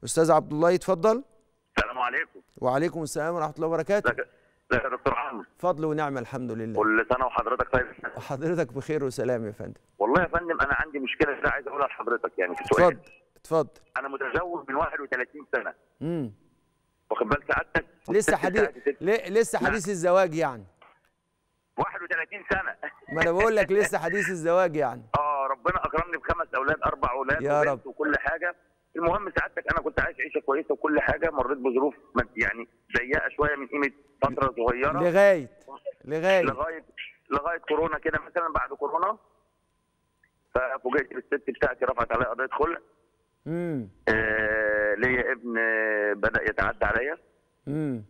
استاذ عبد الله يتفضل السلام عليكم وعليكم السلام ورحمه الله وبركاته ازيك ازيك يا دكتور عمرو فضل ونعمه الحمد لله كل سنه وحضرتك طيب وحضرتك بخير وسلام يا فندم والله يا فندم انا عندي مشكله كده عايز اقولها لحضرتك يعني في سؤال اتفضل اتفضل انا متزوج من 31 سنه امم واخد بال سعادتك لسه والست حديث بتاعتي ست- ل- لسه نعم. حديث الزواج يعني 31 سنه ما انا بقول لك لسه حديث الزواج يعني اه ربنا اكرمني بخمس اولاد اربع اولاد يا وبنت رب. وكل حاجه المهم سعادتك انا كنت عايش عيشه كويسه وكل حاجه مريت بظروف ما- يعني ضيقه شويه من قيمه فتره صغيره لغايه لغايه لغايه لغايه كورونا كده مثلا بعد كورونا ففوجئت بالست بتاعتي رفعت عليا قضيه خلع امم آه ليا ابن آه، بدا يتعدى عليا امم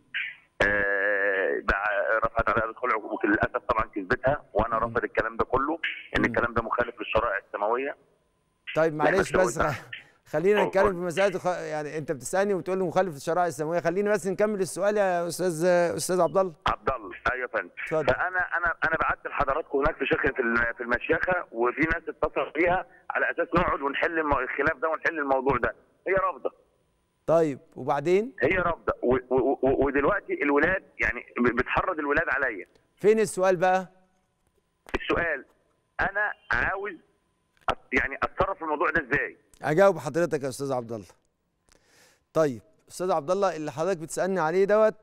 آه بع- رفعت عليا قضيه خلع وللاسف طبعا كسبتها وانا رافض الكلام ده كله ان الكلام ده مخالف للشرائع السماويه طيب معلش بس هو بس أنت- خ- خلينا أه، نتكلم قول. في مساله خ- يعني انت بتسالني وبتقول لي مخالف للشرائع السماويه خلينا بس نكمل السؤال يا استاذ استاذ عبد الله عبد الله ايوه يا فندم اتفضل. فانا انا انا بعت لحضراتكم هناك في شيخ في ال- في المشيخه وفي ناس اتصل بيها على اساس نقعد ونحل الم- الخلاف ده ونحل الموضوع ده هي رافضه طيب وبعدين هي رافضه و- و- و- ودلوقتي الولاد يعني ب- بتحرض الولاد عليا فين السؤال بقى السؤال انا عاوز أت- يعني اتصرف في الموضوع ده ازاي اجاوب حضرتك يا استاذ عبد الله طيب استاذ عبد الله اللي حضرتك بتسالني عليه دوت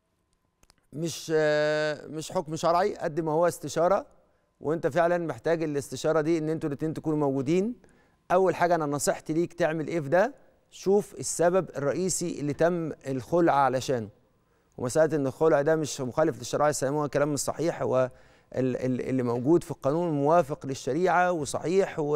مش آه، مش حكم شرعي قد ما هو استشاره وانت فعلا محتاج الاستشاره دي ان انتوا الاثنين تكونوا موجودين اول حاجه انا نصيحتي ليك تعمل ايه في ده شوف السبب الرئيسي اللي تم الخلع علشانه ومساله ان الخلع ده مش مخالف للشريعه الاسلاميه هو كلام مش صحيح هو ال- ال- اللي موجود في القانون موافق للشريعه وصحيح و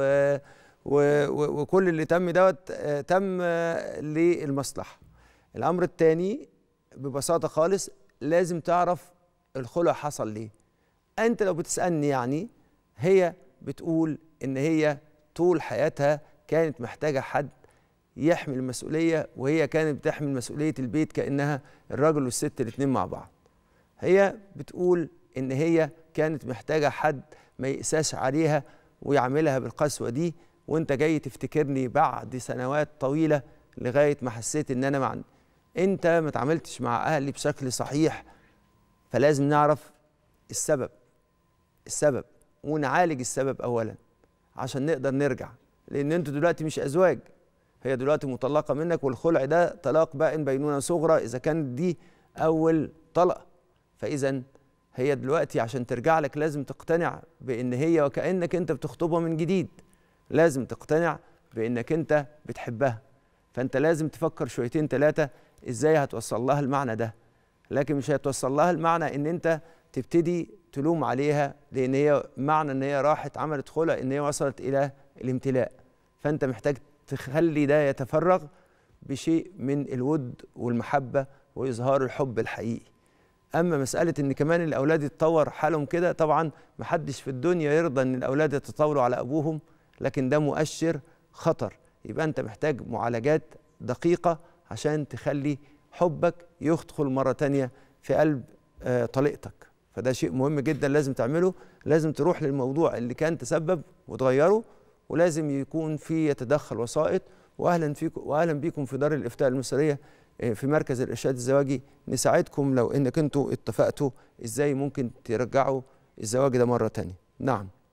و و وكل اللي تم دوت آه، تم آه، للمصلحه. الامر الثاني ببساطه خالص لازم تعرف الخلع حصل ليه. انت لو بتسالني يعني هي بتقول ان هي طول حياتها كانت محتاجه حد يحمل المسؤوليه وهي كانت بتحمل مسؤوليه البيت كانها الراجل والست الاثنين مع بعض. هي بتقول ان هي كانت محتاجه حد ما يقساش عليها ويعملها بالقسوه دي وانت جاي تفتكرني بعد سنوات طويله لغايه ما حسيت ان انا مع انت ما تعاملتش مع اهلي بشكل صحيح فلازم نعرف السبب السبب ونعالج السبب اولا عشان نقدر نرجع لان انتوا دلوقتي مش ازواج هي دلوقتي مطلقه منك والخلع ده طلاق بائن بينونه صغرى اذا كانت دي اول طلقه فاذا هي دلوقتي عشان ترجع لك لازم تقتنع بان هي وكانك انت بتخطبها من جديد لازم تقتنع بانك انت بتحبها فانت لازم تفكر شويتين ثلاثه ازاي هتوصل لها المعنى ده لكن مش هتوصل لها المعنى ان انت تبتدي تلوم عليها لان هي معنى ان هي راحت عملت خلع ان هي وصلت الى الامتلاء فانت محتاج تخلي ده يتفرغ بشيء من الود والمحبه واظهار الحب الحقيقي اما مساله ان كمان الاولاد يتطور حالهم كده طبعا محدش في الدنيا يرضى ان الاولاد يتطوروا على ابوهم لكن ده مؤشر خطر يبقى انت محتاج معالجات دقيقه عشان تخلي حبك يدخل مره تانية في قلب آه، طليقتك فده شيء مهم جدا لازم تعمله لازم تروح للموضوع اللي كان تسبب وتغيره ولازم يكون في يتدخل وسائط واهلا فيكم واهلا بيكم في دار الافتاء المصريه آه، في مركز الارشاد الزواجي نساعدكم لو انك انتوا اتفقتوا ازاي ممكن ترجعوا الزواج ده مره تانية نعم